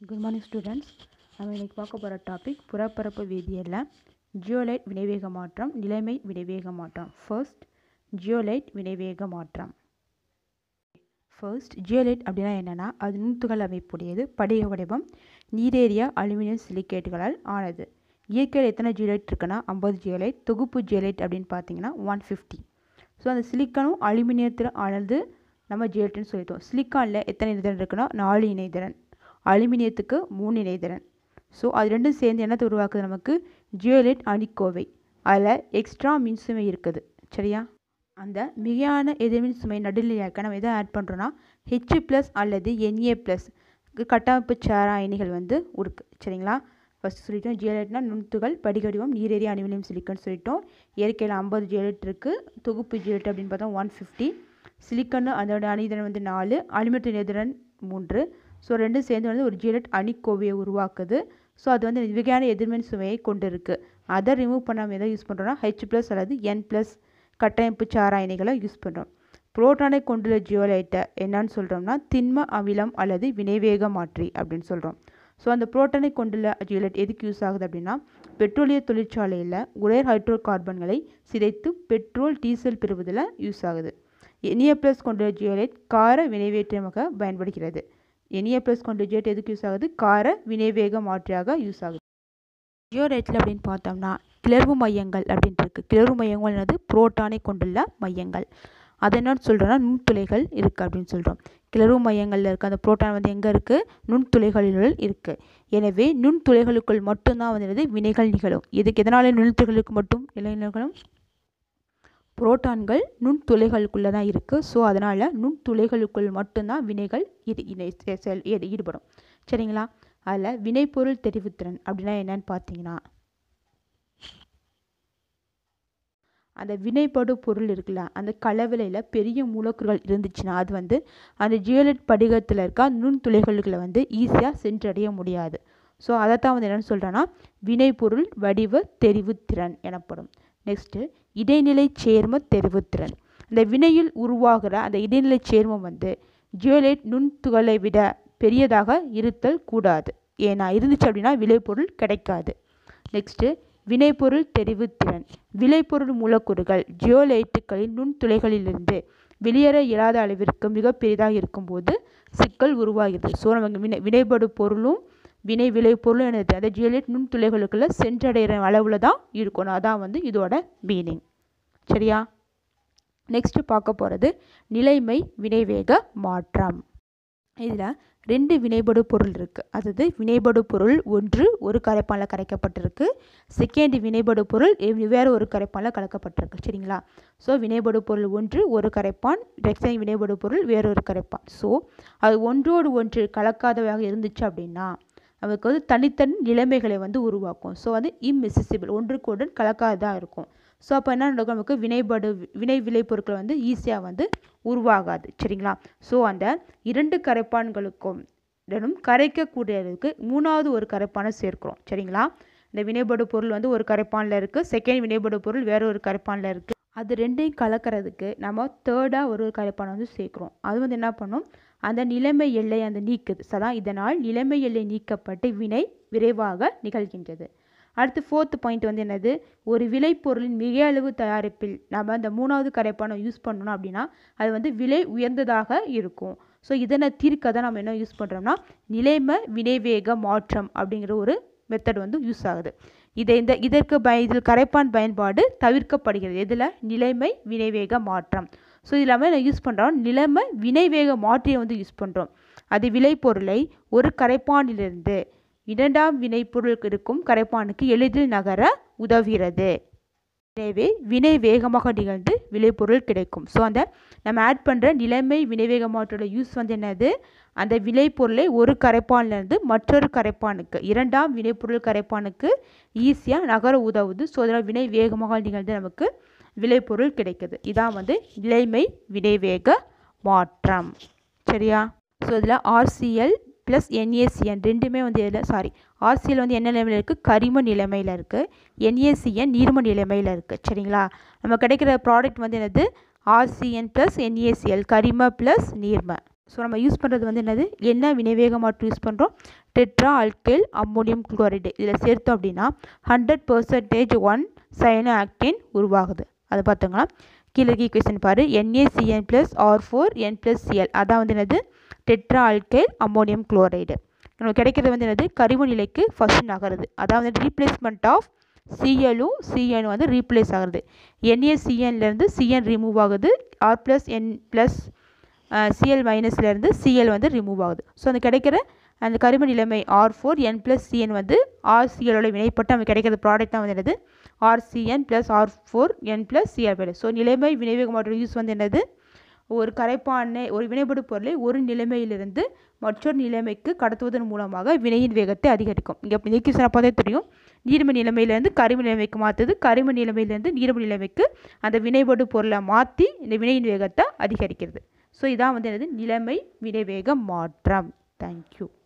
good morning students நம்ம இன்றைக்கி பார்க்க போகிற டாபிக் புறப்பரப்பு வேதியியலில் ஜியோலைட் வினைவேக மாற்றம் நிலைமை வினைவேக மாற்றம் ஃபர்ஸ்ட் ஜியோலைட் வினைவேக மாற்றம் ஃபர்ஸ்ட் ஜியோலைட் அப்படின்னா என்னென்னா அது நுண்துகள் அமைப்புடையது படிக வடிவம் நீரேறிய அலுமினியம் சிலிக்கேட்டுகளால் ஆனது இயற்கையில் எத்தனை ஜியோலைட் இருக்குன்னா ஐம்பது ஜியோலைட் தொகுப்பு ஜியோலைட் அப்படின்னு பார்த்தீங்கன்னா ஒன் ஃபிஃப்டி ஸோ அந்த சிலிக்கானும் அலுமினியத்தில் ஆனது நம்ம ஜியோலைட்னு சொல்லிட்டோம் சிலிக்கானில் எத்தனை இணைதிறன் இருக்குன்னா நாலு இணைதிறன் அலுமினியத்துக்கு மூணு இணைதிறன் ஸோ அது ரெண்டும் சேர்ந்து என்னத்தை உருவாக்குது நமக்கு ஜியோலைட் அணிக்கோவை அதில் எக்ஸ்ட்ரா மின்சுமை இருக்குது சரியா அந்த மிகையான எதிர்மின் சுமை நடுநிலையாக்க நம்ம எதை ஆட் பண்ணுறோன்னா ஹெச் ப்ளஸ் அல்லது என்ஏ ப்ளஸ் கட்டமைப்பு சாரா அயனிகள் வந்து இருக்கு சரிங்களா ஃபஸ்ட்டு சொல்லிட்டோம் ஜியோலைட்னா நுண்துகள் படிகடிவம் நீரேறி அலுமினியம் சிலிக்கன் சொல்லிட்டோம் இயற்கையில் ஐம்பது ஜியோலைட் இருக்குது தொகுப்பு ஜியோலைட் அப்படின்னு பார்த்தா ஒன் ஃபிஃப்டி சிலிக்கன் அதோட அணிதிறன் வந்து நாலு அலுமினியத்தின் எதிரன் மூன்று ஸோ ரெண்டும் சேர்ந்து வந்து ஒரு ஜியோலைட் அணிக்கோவையை உருவாக்குது ஸோ அது வந்து மிகையான எதிர்மின் சுமையை கொண்டு இருக்குது அதை ரிமூவ் பண்ணாமல் எதை யூஸ் பண்ணுறோன்னா ஹெச் ப்ளஸ் அல்லது என் ப்ளஸ் கட்டமைப்பு சாரா அயனிகளை யூஸ் பண்ணுறோம் புரோட்டானை கொண்டுள்ள ஜியோலைட்டை என்னன்னு சொல்கிறோம்னா திண்ம அமிலம் அல்லது வினைவேக மாற்றி அப்படின்னு சொல்கிறோம் ஸோ அந்த புரோட்டானை கொண்டுள்ள ஜியோலைட் எதுக்கு யூஸ் ஆகுது அப்படின்னா பெட்ரோலிய தொழிற்சாலையில் உயர் ஹைட்ரோ கார்பன்களை சிதைத்து பெட்ரோல் டீசல் பெறுவதில் யூஸ் ஆகுது எனிய ப்ளஸ் கொண்ட ஜியோலைட் கார வினைவேற்றமாக பயன்படுகிறது எனிய ப்ளஸ் கொண்ட ஜியோலைட் எதுக்கு யூஸ் ஆகுது கார வினைவேக மாற்றியாக யூஸ் ஆகுது ஜியோலைட்டில் அப்படின்னு பார்த்தோம்னா கிளர்வு மையங்கள் அப்படின்ட்டு இருக்குது கிளர்வு மையங்கள் என்னது புரோட்டானை கொண்டுள்ள மையங்கள் அது என்னன்னு சொல்கிறோன்னா நுண்துளைகள் இருக்குது அப்படின்னு சொல்கிறோம் கிளர்வு மையங்களில் இருக்க அந்த புரோட்டான் வந்து எங்கே இருக்குது நுண்துளைகளில் இருக்குது எனவே நுண்துளைகளுக்குள் மட்டும்தான் வந்து வினைகள் நிகழும் இதுக்கு எதனால் நுண்துளைகளுக்கு மட்டும் நிலை நிகழும் புரோட்டான்கள் நுண்துளைகளுக்குள்ளே தான் இருக்குது ஸோ அதனால் நுண்துளைகளுக்குள் மட்டும்தான் வினைகள் இது ஈடுபடும் சரிங்களா அதில் வினைப்பொருள் தெரிவுத்திறன் அப்படின்னா என்னன்னு பார்த்தீங்கன்னா அந்த வினைப்படு பொருள் இருக்குல்ல அந்த கலவையில் பெரிய மூலக்கூறுகள் இருந்துச்சுன்னா அது வந்து அந்த ஜியோலைட் படிகத்தில் இருக்க நுண்துளைகளுக்குள்ள வந்து ஈஸியாக சென்றடைய முடியாது ஸோ அதைத்தான் வந்து என்னென்னு சொல்கிறேன்னா வினைப்பொருள் வடிவ தெரிவுத்திறன் எனப்படும் நெக்ஸ்ட்டு இடைநிலை சேர்ம தெரிவுத்திறன் இந்த வினையில் உருவாகிற அந்த இடைநிலை சேர்மம் வந்து ஜியோலைட் நுண்துகளை விட பெரியதாக இருத்தல் கூடாது ஏன்னா இருந்துச்சு அப்படின்னா விளைபொருள் கிடைக்காது நெக்ஸ்ட்டு வினைப்பொருள் தெரிவுத்திறன் விளைபொருள் மூலக்கூறுகள் ஜியோலைட்டுகளின் நுண்துளைகளிலிருந்து வெளியேற இயலாத அளவிற்கு மிக பெரிதாக இருக்கும்போது சிக்கல் உருவாகிறது ஸோ நமக்கு வினை வினைப்படு பொருளும் வினை விளைபொருளும் என்னது அந்த ஜியோலைட் நுண்துளைகளுக்குள்ள சென்றடைகிற அளவில் தான் இருக்கணும் அதான் வந்து இதோட மீனிங் சரியா நெக்ஸ்ட்டு பார்க்க போகிறது நிலைமை வினைவேக மாற்றம் இதில் ரெண்டு வினைபடு பொருள் இருக்குது அதாவது வினைபடு பொருள் ஒன்று ஒரு கரைப்பானில் கரைக்கப்பட்டிருக்கு செகண்ட் வினைபடு பொருள் வேறு ஒரு கரைப்பானில் கலக்கப்பட்டிருக்கு சரிங்களா ஸோ வினைபடு பொருள் ஒன்று ஒரு கரைப்பான் ரெக்ஸைன் வினைபடு பொருள் வேறொரு கரைப்பான் ஸோ அது ஒன்றோடு ஒன்று கலக்காதவையாக இருந்துச்சு அப்படின்னா நமக்கு வந்து தனித்தனி நிலைமைகளை வந்து உருவாக்கும் ஸோ வந்து இம்மிசிசிபிள் ஒன்றுக்கு ஒன்று கலக்காததாக இருக்கும் ஸோ அப்போ என்ன நடக்கும் நமக்கு வினைபடு வினை விளைபொருட்கள் வந்து ஈஸியாக வந்து உருவாகாது சரிங்களா ஸோ அந்த இரண்டு கரைப்பான்களுக்கும் இடனும் கரைக்கக்கூடியதுக்கு மூணாவது ஒரு கரைப்பானை சேர்க்கிறோம் சரிங்களா இந்த வினைபடு பொருள் வந்து ஒரு கரைப்பானில் இருக்குது செகண்ட் வினைபடு பொருள் வேற ஒரு கரைப்பானில் இருக்குது அது ரெண்டையும் கலக்கிறதுக்கு நம்ம தேர்டாக ஒரு ஒரு கரைப்பானை வந்து சேர்க்குறோம் அது வந்து என்ன பண்ணும் அந்த நிலைமை எல்லை அந்த நீக்குது சதான் இதனால் நிலைமை எல்லை நீக்கப்பட்டு வினை விரைவாக நிகழ்கின்றது அடுத்து ஃபோர்த்து பாயிண்ட் வந்து என்னது ஒரு விளைபொருளின் மிக அளவு தயாரிப்பில் நம்ம அந்த மூணாவது கரைப்பானை யூஸ் பண்ணணும் அப்படின்னா அது வந்து விலை உயர்ந்ததாக இருக்கும் ஸோ இதனை தீர்க்க தான் நம்ம என்ன யூஸ் பண்ணுறோம்னா நிலைம வினைவேக மாற்றம் அப்படிங்கிற ஒரு மெத்தட் வந்து யூஸ் ஆகுது இதை இந்த இதற்கு பய இதில் கரைப்பான் பயன்பாடு தவிர்க்கப்படுகிறது இதில் நிலைமை வினைவேக மாற்றம் ஸோ இது இல்லாமல் நான் யூஸ் பண்ணுறோம் நிலைமை வினைவேக மாற்றியை வந்து யூஸ் பண்ணுறோம் அது விளைபொருளை ஒரு கரைப்பானிலிருந்து இரண்டாம் வினைப்பொருள் இருக்கும் கரைப்பானுக்கு எளிதில் நகர உதவுகிறது எனவே வினை வேகமாக நிகழ்ந்து விளைபொருள் கிடைக்கும் ஸோ அந்த நம்ம ஆட் பண்ணுற நிலைமை வினைவேக மாற்றோட யூஸ் வந்து என்னது அந்த விளைபொருளை ஒரு கரைப்பான்லேருந்து மற்றொரு கரைப்பானுக்கு இரண்டாம் வினைப்பொருள் கரைப்பானுக்கு ஈஸியாக நகர உதவுது ஸோ அதனால் வினை வேகமாக நிகழ்ந்து நமக்கு விளைபொருள் கிடைக்குது இதான் வந்து நிலைமை வினைவேக மாற்றம் சரியா ஸோ இதில் ஆர்சிஎல் ப்ளஸ் என்ஏசிஎன் ரெண்டுமே வந்து இதில் சாரி ஆர்சிஎல் வந்து என்ன நிலைமையில் இருக்குது கரிம நிலைமையில் இருக்குது என்ஏசிஎன் நீர்ம நிலைமையில் இருக்குது சரிங்களா நம்ம கிடைக்கிற ப்ராடக்ட் வந்து என்னது ஆர்சிஎன் ப்ளஸ் என்ஏசிஎல் கரிம ப்ளஸ் நீர்ம ஸோ நம்ம யூஸ் பண்ணுறது வந்து என்னது என்ன வினைவேக மாற்று யூஸ் பண்ணுறோம் டெட்ரா ஆல்கைல் அம்மோனியம் குளோரைடு இதில் சேர்த்தோம் அப்படின்னா hundred percentage one cyano octane உருவாகுது அதை பார்த்துங்களா கீழே இருக்க ஈக்குவேஷன் பாரு NACN plus R four N plus CL அதான் வந்து என்னது டெட்ரா ஆல்கைல் அம்மோனியம் குளோரைடு நமக்கு கிடைக்கிறது வந்து என்னது கரிம நிலைக்கு ஃபஸ்ட் நகருது அதாவது ரீப்ளேஸ்மெண்ட் ஆஃப் சிஎலும் சிஎன் வந்து ரீப்ளேஸ் ஆகுது என்ஏசிஎன்லேருந்து சிஎன் ரிமூவ் ஆகுது R plus N plus CL மைனஸ்லேருந்து சிஎல் வந்து ரிமூவ் ஆகுது ஸோ அந்த கிடைக்கிற அந்த கரிம நிலைமை R four N plus CN வந்து ஆர்சிஎலோட வினைப்பட்டு நமக்கு கிடைக்கிற ப்ராடக்ட் தான் வந்து என்னது RCN plus R four N plus CL so நிலைமை வினைவேக மாற்று யூஸ் வந்து என்னது ஒரு கரைப்பானை ஒரு வினைபடு பொருளை ஒரு நிலைமையிலிருந்து மற்றொரு நிலைமைக்கு கடத்துவதன் மூலமாக வினையின் வேகத்தை அதிகரிக்கும் இங்கே நிலைக்கு பார்த்தே தெரியும் நீர்ம நிலைமையிலேருந்து கரிம நிலைமைக்கு மாற்றுது கரிம நிலைமையிலேருந்து நீர்ம நிலைமைக்கு அந்த வினைபடு பொருளை மாற்றி இந்த வினையின் வேகத்தை அதிகரிக்கிறது ஸோ இதான் வந்து என்னது நிலைமை வினைவேக மாற்றம் தேங்க்யூ